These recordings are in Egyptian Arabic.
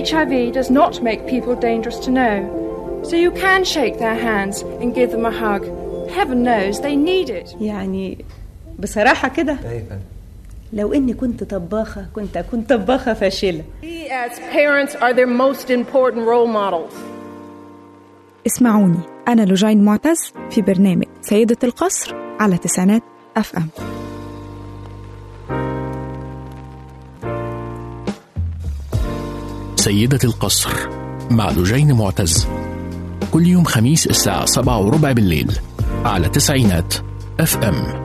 HIV does not make people dangerous to know. So you can shake their hands and give them a hug. Heaven knows they need it. يعني بصراحة كده ايوه لو إني كنت طباخة كنت أكون طباخة فاشلة We as parents are their most important role models. اسمعوني أنا لوجين معتز في برنامج سيدة القصر على تسعينات أف أم سيدة القصر مع لجين معتز كل يوم خميس الساعة سبعة وربع بالليل على تسعينات اف ام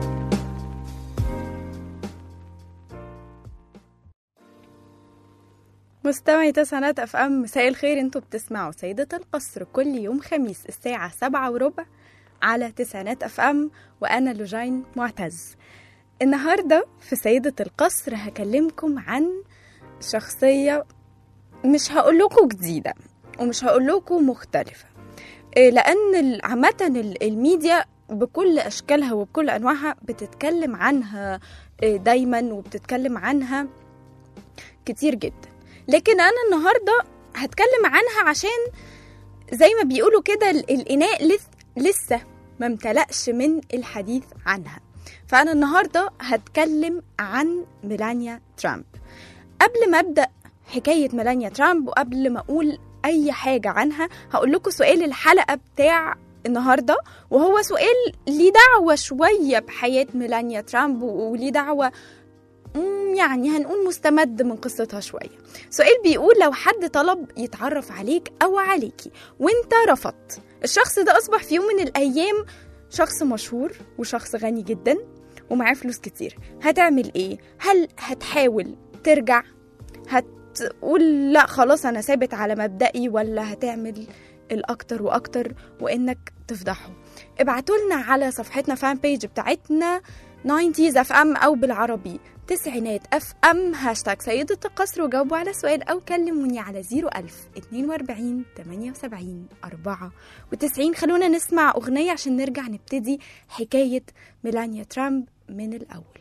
مستمعي تسعينات اف ام مساء الخير انتوا بتسمعوا سيدة القصر كل يوم خميس الساعة سبعة وربع على تسعينات اف ام وانا لوجين معتز النهاردة في سيدة القصر هكلمكم عن شخصية مش هقول لكم جديدة ومش هقول لكم مختلفة إيه، لأن ال- عامة ال- الميديا بكل أشكالها وبكل أنواعها بتتكلم عنها إيه، دايما وبتتكلم عنها كتير جدا لكن أنا النهاردة هتكلم عنها عشان زي ما بيقولوا كده ال- الإناء لس- لسه ما امتلأش من الحديث عنها فأنا النهاردة هتكلم عن ميلانيا ترامب قبل ما ابدا حكايه ميلانيا ترامب وقبل ما اقول اي حاجه عنها هقول لكم سؤال الحلقه بتاع النهارده وهو سؤال ليه دعوه شويه بحياه ميلانيا ترامب و- وليه دعوه مم، يعني هنقول مستمد من قصتها شويه سؤال بيقول لو حد طلب يتعرف عليك او عليكي وانت رفضت الشخص ده اصبح في يوم من الايام شخص مشهور وشخص غني جدا ومعاه فلوس كتير هتعمل ايه هل هتحاول ترجع هتقول لا خلاص انا ثابت على مبدئي ولا هتعمل الاكتر واكتر وانك تفضحه ابعتوا لنا على صفحتنا فان بيج بتاعتنا 90s اف ام او بالعربي تسعينات اف ام هاشتاج سيدة القصر وجاوبوا على سؤال او كلموني على 01000 42 78 94 خلونا نسمع اغنية عشان نرجع نبتدي حكاية ميلانيا ترامب من الاول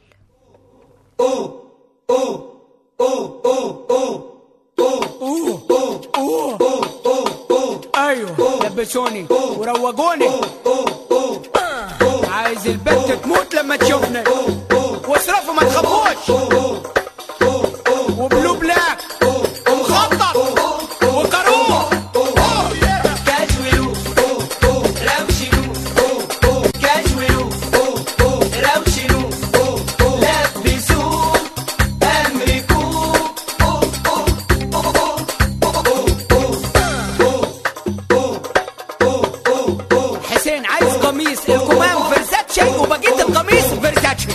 ايوه لبسوني وروجوني عايز البنت تموت لما تشوفني واصرفوا ما تخافوش وبلو بلاك ومخطط وكروه كاجولو روشلو كاجولو روشلو لبسوه امركوه حسين عايز قميص الكمام فيرزاتشي وبقيت القميص فيرزاتشي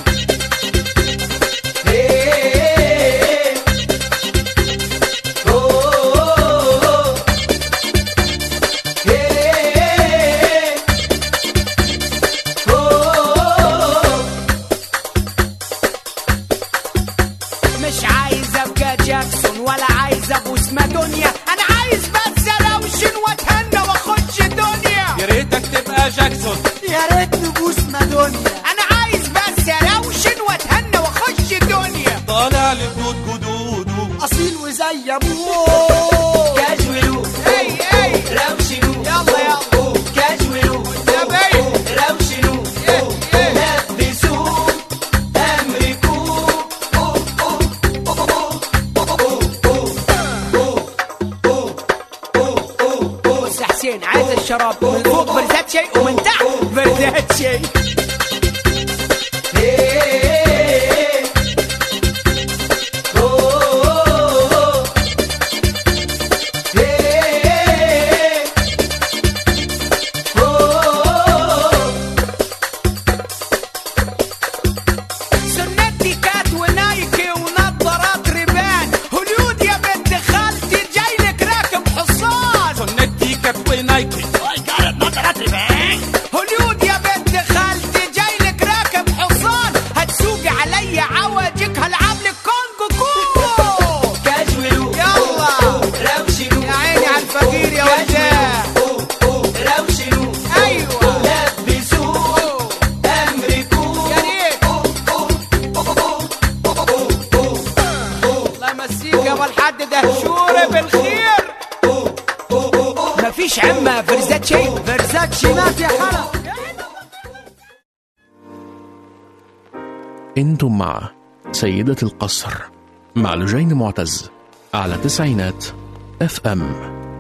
مش عايز ابقى جاكسون ولا عايز ابوس مادونيا انا عايز بس اروشن واتهنى واخش دنيا يا ريتك تبقى جاكسون يا ريت نبوس مادونيا انا عايز بس اروشن واتهنى واخش دنيا طالع لبدود جدوده اصيل وزي ابوه كاجولو اي اي روشنو يلا يلا كاجولو نبي روشنو لبسوه امركوه بص يا حسين عايز الشراب من فوق فردات شيء ومن تحت فردات شيء سنتي كات ونايكي ونظارات ريبان هوليود يا بنت خالتي جاي لك راكب حصان سنتي كات ونايكي هوليود يا بنت خالتي مفيش عمة فرزاتشي فرزاتشي مات يا حلا انتم مع سيدة القصر مع لجين معتز على تسعينات اف ام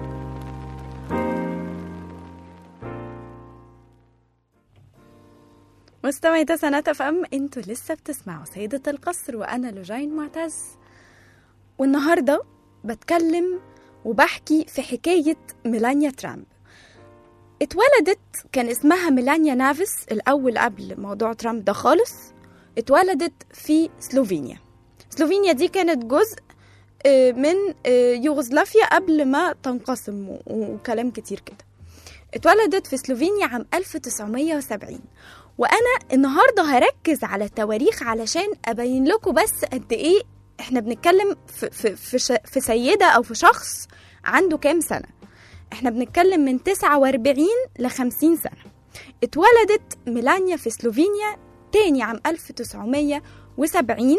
مستمعي تسعينات اف ام انتوا لسه بتسمعوا سيدة القصر وانا لجين معتز والنهارده بتكلم وبحكي في حكاية ميلانيا ترامب اتولدت كان اسمها ميلانيا نافيس الأول قبل موضوع ترامب ده خالص اتولدت في سلوفينيا سلوفينيا دي كانت جزء آه، من آه، يوغوسلافيا قبل ما تنقسم و- وكلام كتير كده اتولدت في سلوفينيا عام 1970 وانا النهارده هركز على التواريخ علشان ابين لكم بس قد ايه احنا بنتكلم في في في, ش- في سيده او في شخص عنده كام سنه احنا بنتكلم من 49 ل 50 سنه اتولدت ميلانيا في سلوفينيا تاني عام 1970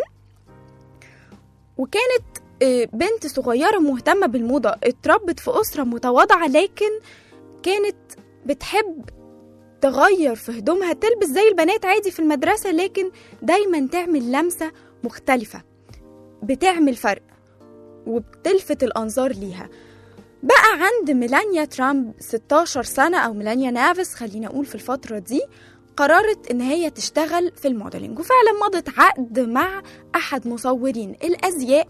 وكانت آه، بنت صغيرة مهتمة بالموضة اتربت في أسرة متواضعة لكن كانت بتحب تغير في هدومها تلبس زي البنات عادي في المدرسة لكن دايما تعمل لمسة مختلفة بتعمل فرق وبتلفت الأنظار ليها بقى عند ميلانيا ترامب 16 سنة أو ميلانيا نافس خلينا أقول في الفترة دي قررت إن هي تشتغل في الموديلينج وفعلا مضت عقد مع أحد مصورين الأزياء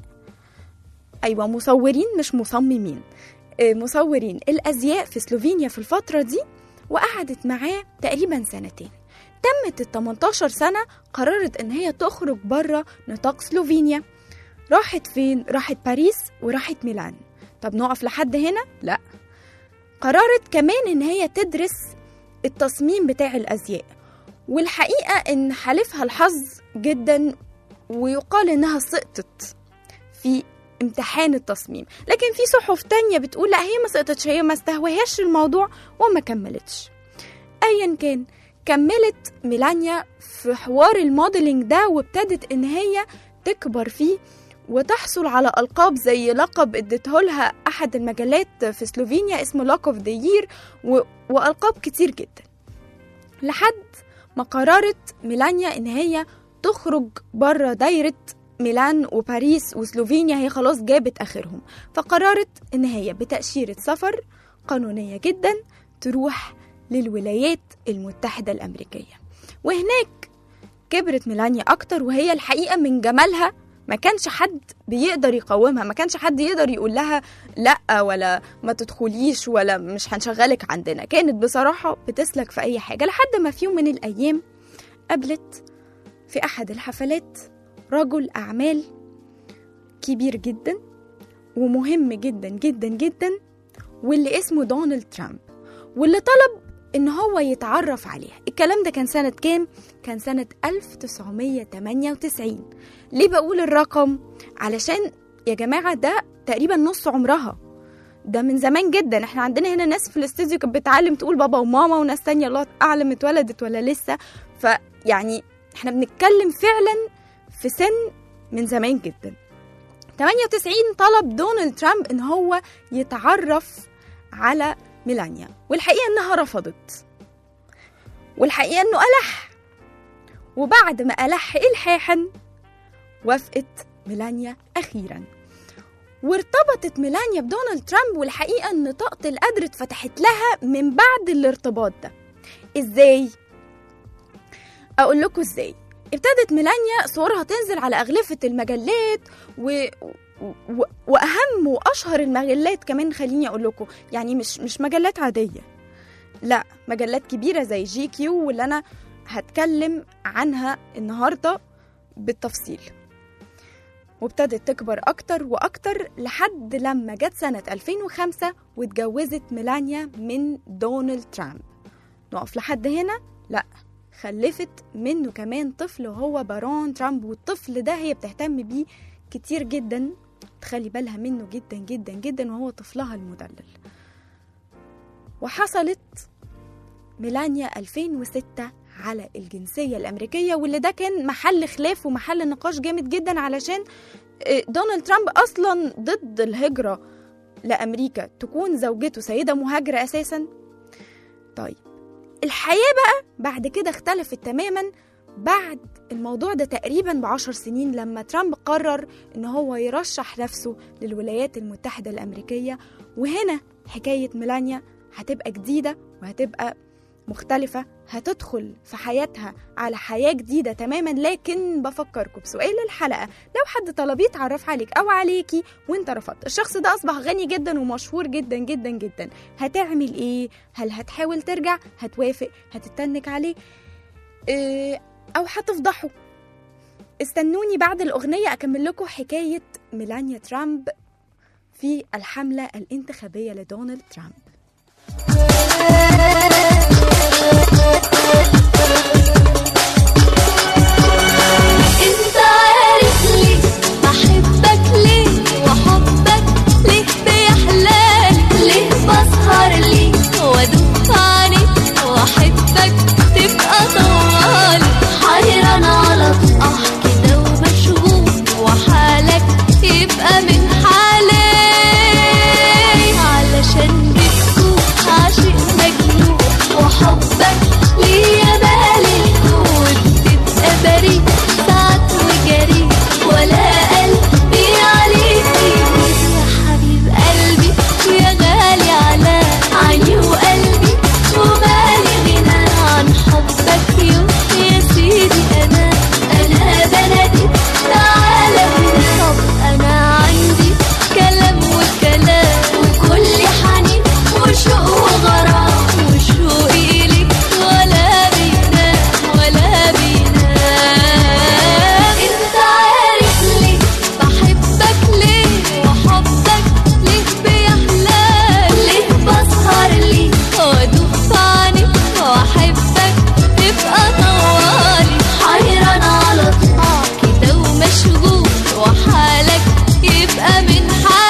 أيوة مصورين مش مصممين آه، مصورين الأزياء في سلوفينيا في الفترة دي وقعدت معاه تقريبا سنتين تمت ال 18 سنة قررت إن هي تخرج بره نطاق سلوفينيا راحت فين؟ راحت باريس وراحت ميلان طب نقف لحد هنا؟ لا قررت كمان إن هي تدرس التصميم بتاع الأزياء والحقيقة إن حالفها الحظ جدا ويقال إنها سقطت في امتحان التصميم لكن في صحف تانية بتقول لا هي ما سقطتش هي ما استهوهاش الموضوع وما كملتش ايا كان كملت ميلانيا في حوار الموديلينج ده وابتدت ان هي تكبر فيه وتحصل على ألقاب زي لقب اديته لها أحد المجلات في سلوفينيا اسمه لوك اوف ذا يير وألقاب كتير جدا لحد ما قررت ميلانيا إن هي تخرج بره دايرة ميلان وباريس وسلوفينيا هي خلاص جابت آخرهم فقررت إن هي بتأشيرة سفر قانونية جدا تروح للولايات المتحدة الأمريكية وهناك كبرت ميلانيا أكتر وهي الحقيقة من جمالها ما كانش حد بيقدر يقاومها ما كانش حد يقدر يقول لها لا ولا ما تدخليش ولا مش هنشغلك عندنا كانت بصراحة بتسلك في أي حاجة لحد ما في يوم من الأيام قابلت في أحد الحفلات رجل أعمال كبير جدا ومهم جدا جدا جدا واللي اسمه دونالد ترامب واللي طلب إن هو يتعرف عليها الكلام ده كان سنة كام؟ كان سنة 1998 ليه بقول الرقم؟ علشان يا جماعة ده تقريبا نص عمرها ده من زمان جدا احنا عندنا هنا ناس في الاستوديو كانت بتعلم تقول بابا وماما وناس تانية الله اعلم اتولدت ولا لسه فيعني احنا بنتكلم فعلا في سن من زمان جدا 98 طلب دونالد ترامب ان هو يتعرف على ميلانيا والحقيقة انها رفضت والحقيقة انه ألح وبعد ما ألح إلحاحا وافقت ميلانيا أخيرا وارتبطت ميلانيا بدونالد ترامب والحقيقة ان طاقة القدر اتفتحت لها من بعد الارتباط ده ازاي؟ اقول لكم ازاي ابتدت ميلانيا صورها تنزل على أغلفة المجلات و... و... وأهم وأشهر المجلات كمان خليني أقول لكم يعني مش مش مجلات عادية لا مجلات كبيرة زي جي كيو واللي أنا هتكلم عنها النهاردة بالتفصيل وابتدت تكبر أكتر وأكتر لحد لما جت سنة 2005 واتجوزت ميلانيا من دونالد ترامب نقف لحد هنا؟ لأ خلفت منه كمان طفل وهو بارون ترامب والطفل ده هي بتهتم بيه كتير جدا تخلي بالها منه جدا جدا جدا وهو طفلها المدلل وحصلت ميلانيا 2006 على الجنسية الأمريكية واللي ده كان محل خلاف ومحل نقاش جامد جدا علشان دونالد ترامب أصلا ضد الهجرة لأمريكا تكون زوجته سيدة مهاجرة أساسا طيب الحياة بقى بعد كده اختلفت تماما بعد الموضوع ده تقريبا بعشر سنين لما ترامب قرر ان هو يرشح نفسه للولايات المتحدة الأمريكية وهنا حكاية ميلانيا هتبقى جديدة وهتبقى مختلفة هتدخل في حياتها على حياة جديدة تماما لكن بفكركم بسؤال الحلقة لو حد طلب يتعرف عليك أو عليكي وانت رفضت الشخص ده أصبح غني جدا ومشهور جدا جدا جدا هتعمل ايه؟ هل هتحاول ترجع؟ هتوافق؟ هتتنك عليه؟ إيه أو هتفضحه استنوني بعد الأغنية أكمل لكم حكاية ميلانيا ترامب في الحملة الانتخابية لدونالد ترامب انت عارف ليه بحبك ليه وحبك ليه بيحلالي ليه بسهر ليه وادوب عليك واحبك تبقى طوالي حيران على طقح كده ومشغول وحالك يبقى من حالي علشان بتكون عاشق مجنون وحبك ليا بالي الكون تبقى بريء ساعات وجري ولا قلبي عليك يموت يا حبيب قلبي ويا غالي على عيني وقلبي ومالي غنى عن حبك يوم يا سيدي انا انا بلدي تعالى هنا طب انا عندي كلام وكلام وكل حنين وشوق وغرام وشوقي ليك ولا بينام ولا بينام انت عارف ليه بحبك ليه وحبك ليه بيحلال ليه بسهر ليه وادوب في عينيك واحبك تبقى طوالي حيران على طبعك كده ومشغول وحالك يبقى من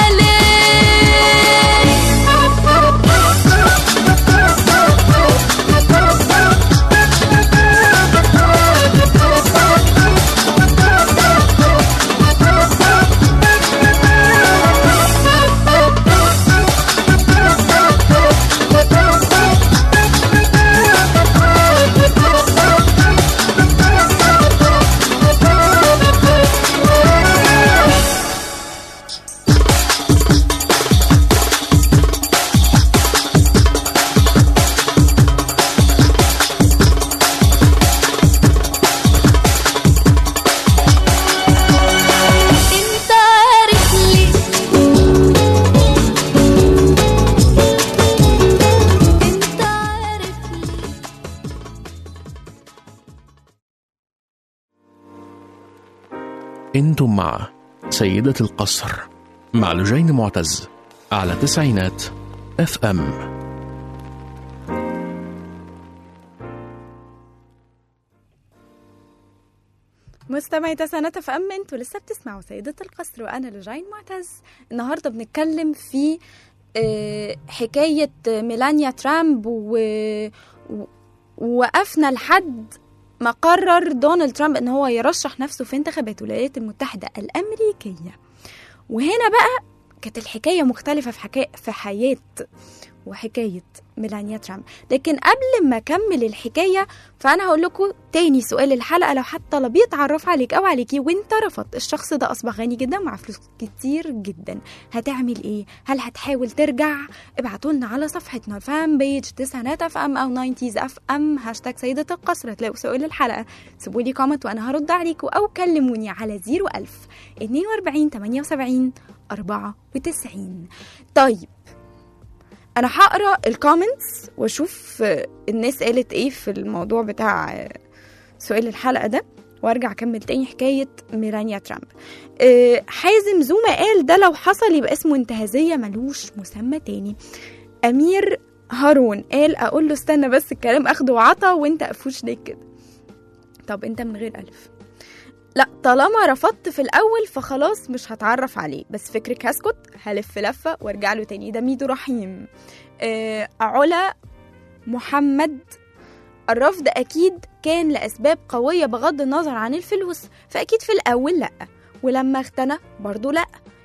انت عارف ليه انت عارف ليه انتم مع سيدة القصر مع لجين معتز على تسعينات اف ام مستمعي تسانات اف ام انتوا لسه بتسمعوا سيدة القصر وانا لجين معتز النهارده بنتكلم في آه، حكاية ميلانيا ترامب و... و- ووقفنا لحد ما قرر دونالد ترامب ان هو يرشح نفسه في انتخابات الولايات المتحدة الامريكية وهنا بقى كانت الحكاية مختلفة في حكاية في حياة وحكاية ميلانيا ترامب لكن قبل ما أكمل الحكاية فأنا هقول لكم تاني سؤال الحلقة لو حد طلب يتعرف عليك أو عليكي وأنت رفضت الشخص ده أصبح غني جدا مع فلوس كتير جدا هتعمل إيه؟ هل هتحاول ترجع؟ ابعتوا لنا على صفحتنا فان بيج تسعينات اف ام أو 90 اف ام هاشتاج سيدة القصر هتلاقوا سؤال الحلقة سيبوا لي كومنت وأنا هرد عليكم أو كلموني على 01000 42 78 94 طيب انا هقرا الكومنتس واشوف آه، الناس قالت ايه في الموضوع بتاع آه، سؤال الحلقه ده وارجع اكمل تاني حكايه ميلانيا ترامب آه، حازم زوما قال ده لو حصل يبقى اسمه انتهازيه ملوش مسمى تاني امير هارون قال اقول له استنى بس الكلام اخده وعطا وانت قفوش ليه كده طب انت من غير الف لا طالما رفضت في الاول فخلاص مش هتعرف عليه بس فكرك هسكت هلف لفه وارجع له تاني ده ميدو رحيم آه علا محمد الرفض اكيد كان لاسباب قويه بغض النظر عن الفلوس فاكيد في الاول لا ولما اغتنى برضه لا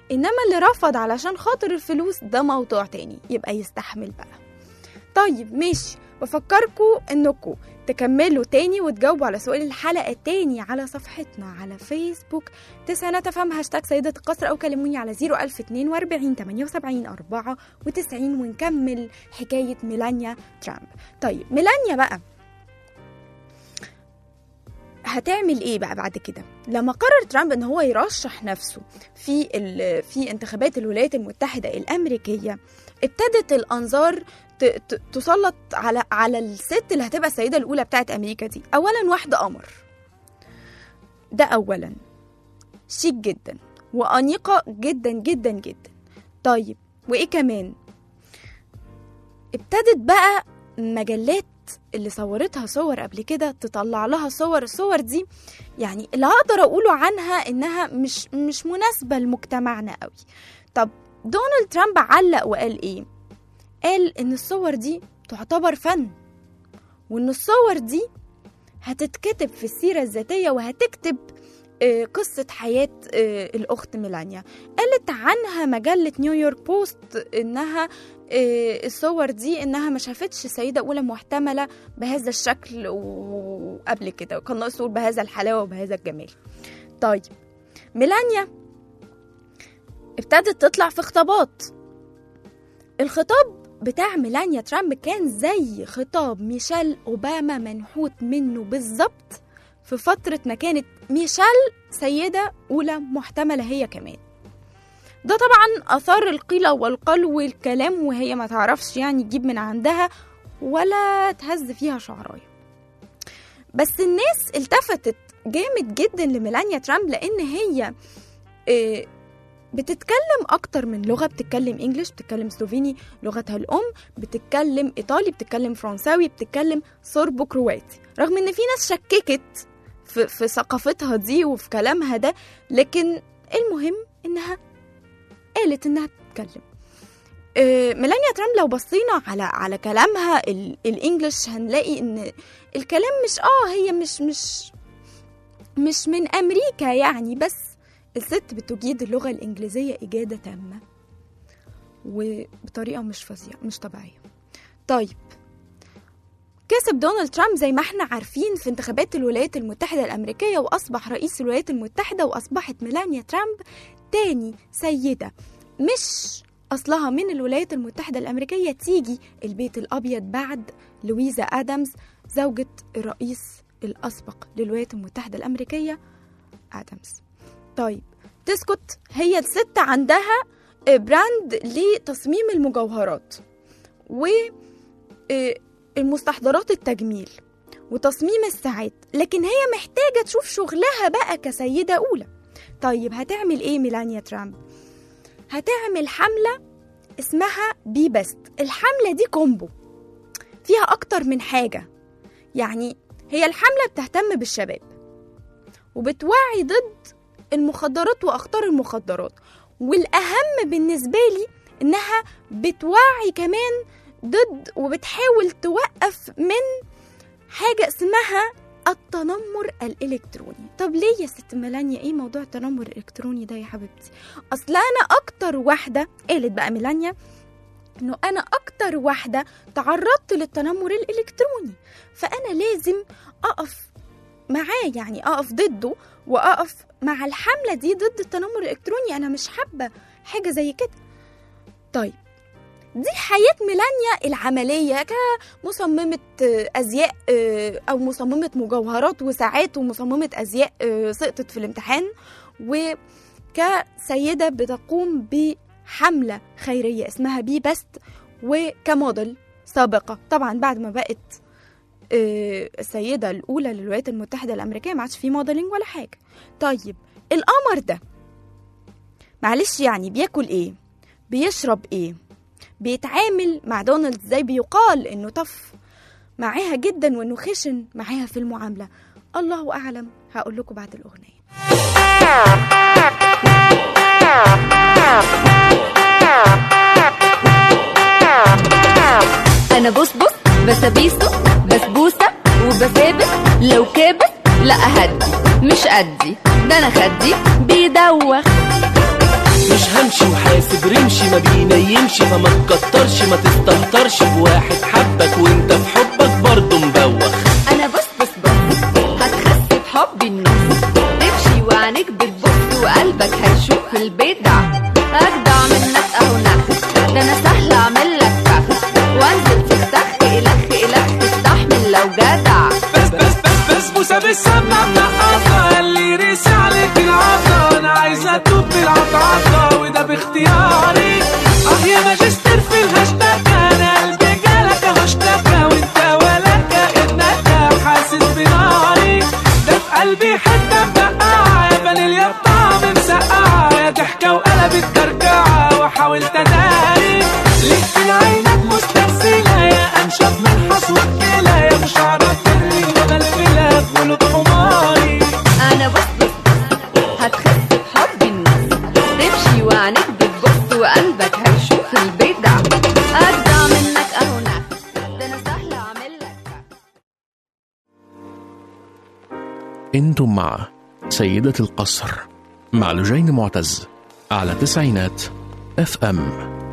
انما اللي رفض علشان خاطر الفلوس ده موضوع تاني يبقى يستحمل بقى طيب ماشي بفكركم انكم تكملوا تاني وتجاوبوا على سؤال الحلقة تاني على صفحتنا على فيسبوك تسعينات افهم هاشتاج سيدة القصر او كلموني على 01042 78 94 ونكمل حكاية ميلانيا ترامب طيب ميلانيا بقى هتعمل ايه بقى بعد كده لما قرر ترامب ان هو يرشح نفسه في ال- في انتخابات الولايات المتحده الامريكيه ابتدت الانظار ت- ت- تسلط على على الست اللي هتبقى السيده الاولى بتاعت امريكا دي اولا واحده قمر ده اولا شيك جدا وانيقه جدا جدا جدا طيب وايه كمان ابتدت بقى مجلات اللي صورتها صور قبل كده تطلع لها صور الصور دي يعني اللي هقدر اقوله عنها انها مش مش مناسبه لمجتمعنا قوي طب دونالد ترامب علق وقال ايه قال ان الصور دي تعتبر فن وان الصور دي هتتكتب في السيره الذاتيه وهتكتب آه، قصة حياة آه، الأخت ميلانيا قالت عنها مجلة نيويورك بوست إنها آه، الصور دي إنها ما شافتش سيدة أولى محتملة بهذا الشكل وقبل كده وكان ناقص يقول بهذا الحلاوة وبهذا الجمال طيب ميلانيا ابتدت تطلع في خطابات الخطاب بتاع ميلانيا ترامب كان زي خطاب ميشيل أوباما منحوت منه بالظبط في فترة ما كانت ميشيل سيدة أولى محتملة هي كمان ده طبعا أثار القيل والقال والكلام وهي ما تعرفش يعني تجيب من عندها ولا تهز فيها شعراية بس الناس التفتت جامد جدا لميلانيا ترامب لأن هي آه، بتتكلم أكتر من لغة بتتكلم إنجليش بتتكلم سلوفيني لغتها الأم بتتكلم إيطالي بتتكلم فرنساوي بتتكلم صربو كرواتي رغم إن في ناس شككت في, في ثقافتها دي وفي كلامها ده لكن المهم إنها قالت إنها تتكلم آه، ميلانيا ترامب لو بصينا على على كلامها ال- الانجليش هنلاقي ان الكلام مش اه هي مش مش مش من امريكا يعني بس الست بتجيد اللغه الانجليزيه اجاده تامه وبطريقه مش فظيعه مش طبيعيه طيب كسب دونالد ترامب زي ما احنا عارفين في انتخابات الولايات المتحدة الأمريكية وأصبح رئيس الولايات المتحدة وأصبحت ميلانيا ترامب تاني سيدة مش أصلها من الولايات المتحدة الأمريكية تيجي البيت الأبيض بعد لويزا آدمز زوجة الرئيس الأسبق للولايات المتحدة الأمريكية آدمز طيب تسكت هي الست عندها آه، براند لتصميم المجوهرات و آه، المستحضرات التجميل وتصميم الساعات لكن هي محتاجة تشوف شغلها بقى كسيدة أولى طيب هتعمل إيه ميلانيا ترامب؟ هتعمل حملة اسمها بي بيست الحملة دي كومبو فيها أكتر من حاجة يعني هي الحملة بتهتم بالشباب وبتوعي ضد المخدرات وأخطار المخدرات والأهم بالنسبة لي إنها بتوعي كمان ضد وبتحاول توقف من حاجة اسمها التنمر الإلكتروني طب ليه يا ست ميلانيا إيه موضوع التنمر الإلكتروني ده يا حبيبتي أصل أنا أكتر واحدة قالت بقى ميلانيا إنه أنا أكتر واحدة تعرضت للتنمر الإلكتروني فأنا لازم أقف معاه يعني أقف ضده وأقف مع الحملة دي ضد التنمر الإلكتروني أنا مش حابة حاجة زي كده طيب دي حياة ميلانيا العملية كمصممة آه، أزياء آه، أو مصممة مجوهرات وساعات ومصممة أزياء آه، سقطت في الامتحان وكسيدة بتقوم بحملة خيرية اسمها بي بست وكموديل سابقة طبعا بعد ما بقت آه، السيدة الأولى للولايات المتحدة الأمريكية ما عادش في موديلنج ولا حاجة طيب القمر ده معلش يعني بياكل ايه بيشرب ايه بيتعامل مع دونالد ازاي بيقال انه طف معاها جدا وانه خشن معاها في المعامله الله اعلم هقول لكم بعد الاغنيه انا بص بص بسابيسو بسبوسه وبثابت لو كابت لا اهدي مش ادي ده انا خدي بيدوخ مش هم ما بينيمش فما تكترش ما تستهترش بواحد حبك وانت في حبك برضه مبوخ انا بص بص بص هتخس بحبي النص تمشي وعينيك بتبص وقلبك هيشوف البدع اجدع منك اهو نخ ده انا سهل اعمل لك فخ وانزل تختخ الخ الخ تستحمل لو جدع بس بس بس بسبوسه بالسمنه منقطه اللي ريس عليك العطا انا عايز اتوب بالعطعطه وده باختياري اه يا ماجستير في الهاشتاج انا قلبي جالك اهو اشتكى وانت ولا كانك حاسس بناري ده في قلبي حته مبقعه يا فانيليا بطعم مسقعه يا ضحكه وقلبت كركعه وحاولت اداري ليك في عينك مسترسله يا انشف من حصوة كلى يا مش عارف ترمي ولا الفلاف ولد حماري انا بص بص بص هتخس بحبي النص تمشي وعينيك بتبص وقلبك هيشوف البدع اجدع منك اهو نخ ده انا سهل اعمل لك فخ انتم مع سيدة القصر مع لجين معتز على تسعينات اف ام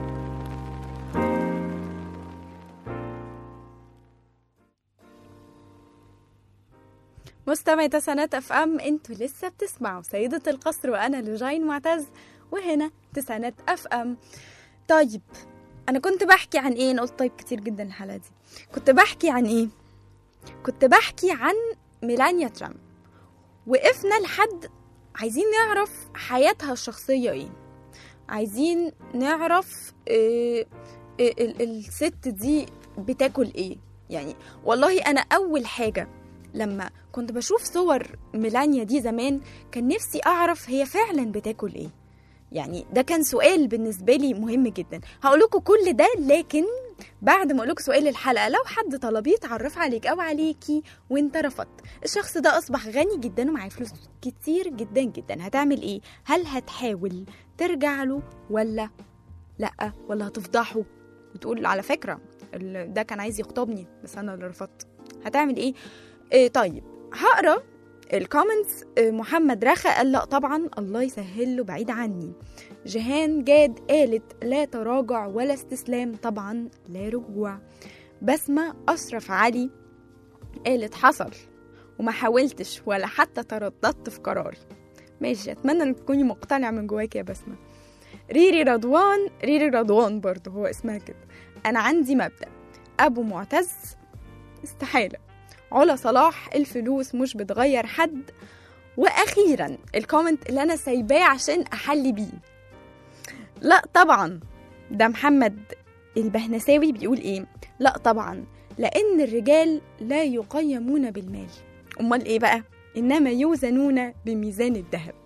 مستمعي تسعينات اف ام انتوا لسه بتسمعوا سيدة القصر وانا لجين معتز وهنا تسعينات اف ام طيب انا كنت بحكي عن ايه أنا قلت طيب كتير جدا الحلقة دي كنت بحكي عن ايه كنت بحكي عن ميلانيا ترامب وقفنا لحد عايزين نعرف حياتها الشخصية ايه عايزين نعرف إيه إيه ال- الست دي بتاكل ايه يعني والله انا اول حاجة لما كنت بشوف صور ميلانيا دي زمان كان نفسي اعرف هي فعلا بتاكل ايه يعني ده كان سؤال بالنسبة لي مهم جدا هقول لكم كل ده لكن بعد ما اقول لكم سؤال الحلقة لو حد طلب يتعرف عليك او عليكي وانت رفضت الشخص ده اصبح غني جدا ومعاه فلوس كتير جدا جدا هتعمل ايه هل هتحاول ترجع له ولا لا ولا هتفضحه وتقول على فكرة ال- ده كان عايز يخطبني بس انا اللي رفضت هتعمل ايه إيه طيب هقرا الكومنتس إيه محمد رخا قال لا طبعا الله يسهل له بعيد عني جيهان جاد قالت لا تراجع ولا استسلام طبعا لا رجوع بسمة أشرف علي قالت حصل وما حاولتش ولا حتى ترددت في قراري ماشي أتمنى إنك تكوني مقتنعة من جواك يا بسمة ريري رضوان ريري رضوان برضه هو اسمها كده أنا عندي مبدأ أبو معتز استحالة علا صلاح الفلوس مش بتغير حد واخيرا الكومنت اللي انا سايباه عشان احلي بيه لا طبعا ده محمد البهنساوي بيقول ايه لا طبعا لان الرجال لا يقيمون بالمال امال ايه بقى انما يوزنون بميزان الذهب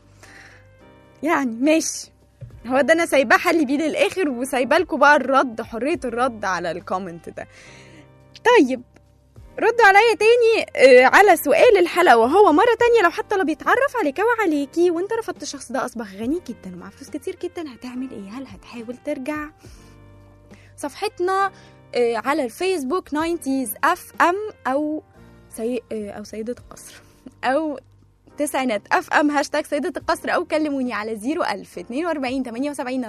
يعني ماشي هو ده انا سايباه حل بيه للاخر وسايبه لكم بقى الرد حريه الرد على الكومنت ده طيب ردوا عليا تاني آه، على سؤال الحلقة وهو مرة تانية لو حتى لو بيتعرف عليك أو عليكي وانت رفضت الشخص ده أصبح غني جدا ومعاه فلوس كتير جدا هتعمل ايه؟ هل هتحاول ترجع؟ صفحتنا آه، على الفيسبوك 90s اف ام أو سي... آه، أو سيدة القصر أو تسعينات اف ام هاشتاج سيدة القصر أو كلموني على 01000 42 78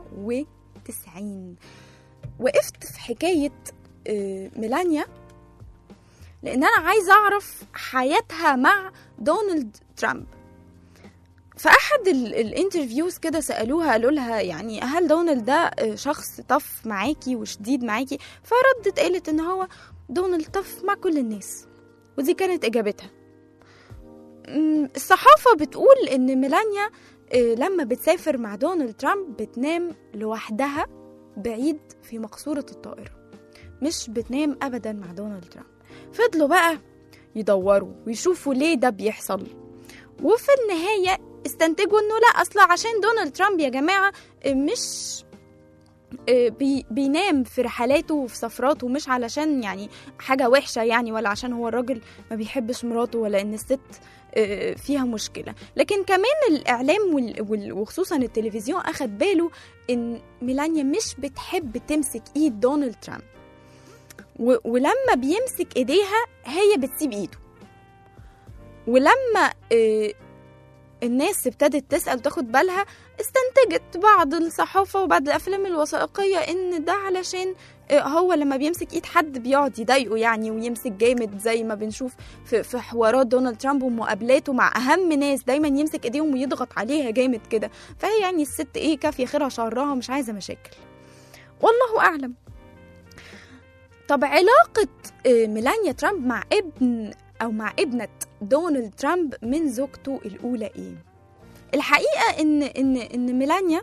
94 وقفت في حكاية آه، ميلانيا لان انا عايزه اعرف حياتها مع دونالد ترامب في احد ال- الانترفيوز كده سالوها قالوا لها يعني هل دونالد ده آه، شخص طف معاكي وشديد معاكي فردت قالت ان هو دونالد طف مع كل الناس ودي كانت اجابتها أمم، الصحافه بتقول ان ميلانيا آه، لما بتسافر مع دونالد ترامب بتنام لوحدها بعيد في مقصوره الطائره مش بتنام ابدا مع دونالد ترامب فضلوا بقى يدوروا ويشوفوا ليه ده بيحصل وفي النهاية استنتجوا انه لا اصلا عشان دونالد ترامب يا جماعة آه، مش آه، بي بينام في رحلاته وفي سفراته مش علشان يعني حاجة وحشة يعني ولا عشان هو الراجل ما بيحبش مراته ولا ان الست آه، فيها مشكلة لكن كمان الإعلام وال- وال- وخصوصا التلفزيون أخد باله إن ميلانيا مش بتحب تمسك إيد دونالد ترامب و- ولما بيمسك ايديها هي بتسيب ايده ولما آه، الناس ابتدت تسأل وتاخد بالها استنتجت بعض الصحافة وبعض الأفلام الوثائقية إن ده علشان آه، هو لما بيمسك ايد حد بيقعد يضايقه يعني ويمسك جامد زي ما بنشوف في, في حوارات دونالد ترامب ومقابلاته مع اهم ناس دايما يمسك ايديهم ويضغط عليها جامد كده فهي يعني الست ايه كافيه خيرها شرها مش عايزه مشاكل والله اعلم طب علاقة آه، ميلانيا ترامب مع ابن أو مع ابنة دونالد ترامب من زوجته الأولى إيه؟ الحقيقة إن إن إن ميلانيا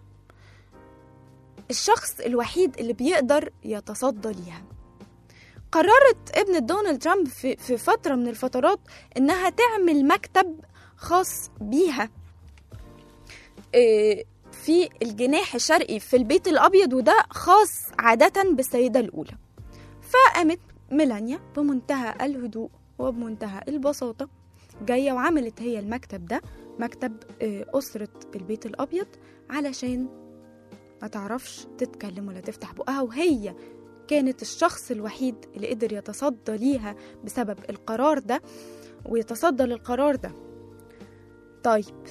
الشخص الوحيد اللي بيقدر يتصدى ليها قررت ابنة دونالد ترامب في, في فترة من الفترات إنها تعمل مكتب خاص بيها آه، في الجناح الشرقي في البيت الأبيض وده خاص عادة بالسيدة الأولى فقامت ميلانيا بمنتهى الهدوء وبمنتهى البساطة جاية وعملت هي المكتب ده مكتب آه، أسرة البيت الأبيض علشان ما تعرفش تتكلم ولا تفتح بقها وهي كانت الشخص الوحيد اللي قدر يتصدى ليها بسبب القرار ده ويتصدى للقرار ده طيب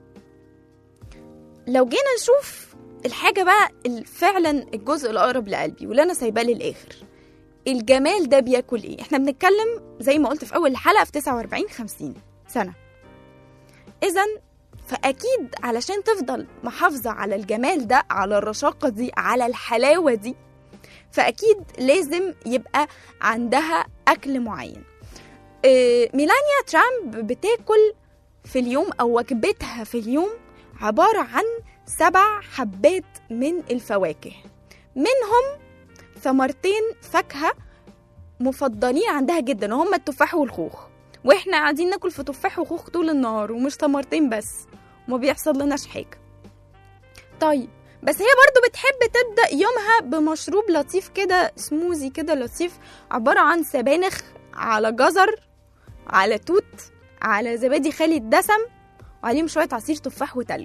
لو جينا نشوف الحاجة بقى ال- فعلا الجزء الأقرب لقلبي واللي أنا سايباه للآخر الجمال ده بياكل إيه؟ إحنا بنتكلم زي ما قلت في أول الحلقة في 49 50 سنة إذا فأكيد علشان تفضل محافظة على الجمال ده على الرشاقة دي على الحلاوة دي فأكيد لازم يبقى عندها أكل معين آه، ميلانيا ترامب بتاكل في اليوم أو وجبتها في اليوم عبارة عن سبع حبات من الفواكه منهم ثمرتين فاكهة مفضلين عندها جدا وهم التفاح والخوخ واحنا قاعدين ناكل في تفاح وخوخ طول النهار ومش ثمرتين بس وما بيحصل لناش حاجة طيب بس هي برضو بتحب تبدأ يومها بمشروب لطيف كده سموزي كده لطيف عبارة عن سبانخ على جزر على توت على زبادي خالي الدسم وعليهم شوية عصير تفاح وتلج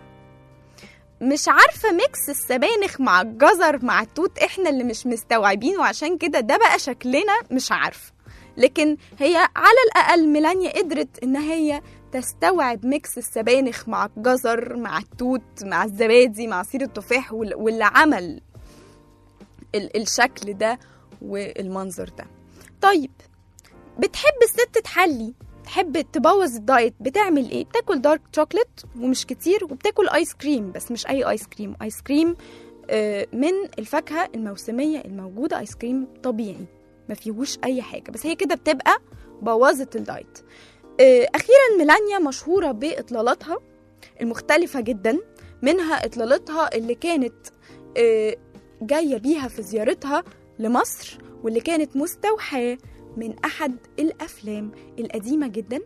مش عارفة ميكس السبانخ مع الجزر مع التوت احنا اللي مش مستوعبين وعشان كده ده بقى شكلنا مش عارفة لكن هي على الأقل ميلانيا قدرت إن هي تستوعب ميكس السبانخ مع الجزر مع التوت مع الزبادي مع عصير التفاح وال- واللي عمل ال- الشكل ده والمنظر ده طيب بتحب الست تحلي تحب تبوظ الدايت بتعمل ايه بتاكل دارك شوكليت ومش كتير وبتاكل ايس كريم بس مش اي ايس كريم ايس كريم آه، من الفاكهه الموسميه الموجوده ايس كريم طبيعي ما فيهوش اي حاجه بس هي كده بتبقى بوظت الدايت آه، اخيرا ميلانيا مشهوره باطلالاتها المختلفه جدا منها اطلالتها اللي كانت آه، جايه بيها في زيارتها لمصر واللي كانت مستوحاه من احد الافلام القديمه جدا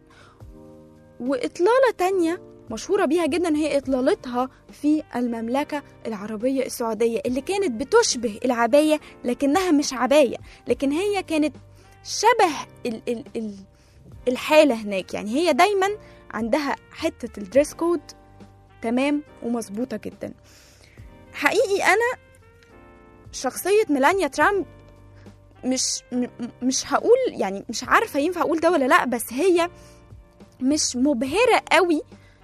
واطلاله تانية مشهورة بيها جدا هي إطلالتها في المملكة العربية السعودية اللي كانت بتشبه العباية لكنها مش عباية لكن هي كانت شبه ال ال ال الحالة هناك يعني هي دايما عندها حتة الدريس كود تمام ومظبوطة جدا حقيقي أنا شخصية ميلانيا ترامب مش م- مش هقول يعني مش عارفة ينفع أقول ده ولا لأ بس هي مش مبهرة قوي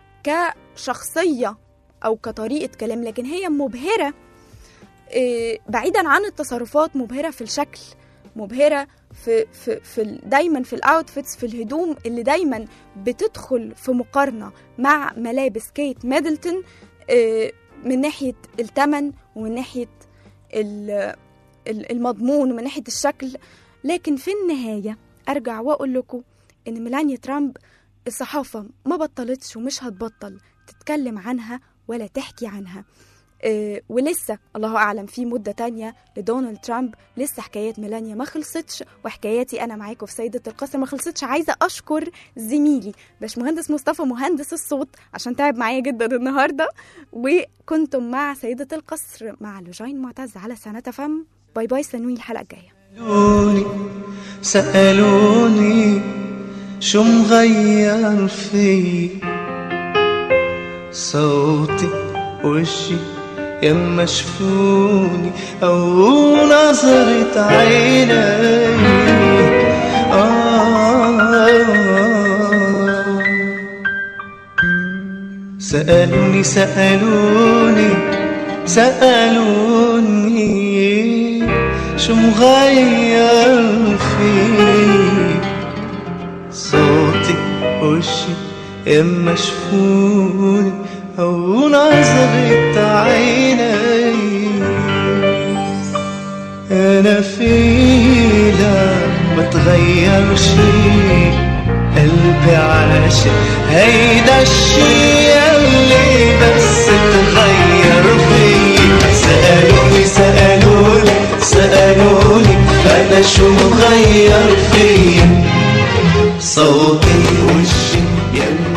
كشخصية أو كطريقة كلام لكن هي مبهرة إيه، بعيدا عن التصرفات مبهرة في الشكل مبهرة في, في, في ال- دايما في الاوتفيتس في الهدوم اللي دايما بتدخل في مقارنة مع ملابس كيت ميدلتون إيه، من ناحية التمن ومن ناحية ال- ال- المضمون ومن ناحية الشكل لكن في النهاية أرجع وأقول لكم إن ميلانيا ترامب الصحافة ما بطلتش ومش هتبطل تتكلم عنها ولا تحكي عنها آه، ولسه الله أعلم في مدة تانية لدونالد ترامب لسه حكايات ميلانيا ما خلصتش وحكاياتي أنا معاكم في سيدة القصر ما خلصتش عايزة أشكر زميلي باشمهندس مصطفى مهندس الصوت عشان تعب معايا جدا النهاردة وكنتم مع سيدة القصر مع لوجين معتز على سنة فم باي باي استنوني الحلقة الجاية سألوني سألوني شو مغير في صوتي وشي يما شفوني أو نظرة عيني آه سألوني سألوني سألوني شو مغير فيك صوتي وشي اما شفوني او نظرة عيني انا في لا بتغير شي قلبي عاشق هيدا الشي اللي بس تغير فيه سألوني سألوني سألوني أنا شو مغير فيه صوتي وشي يلي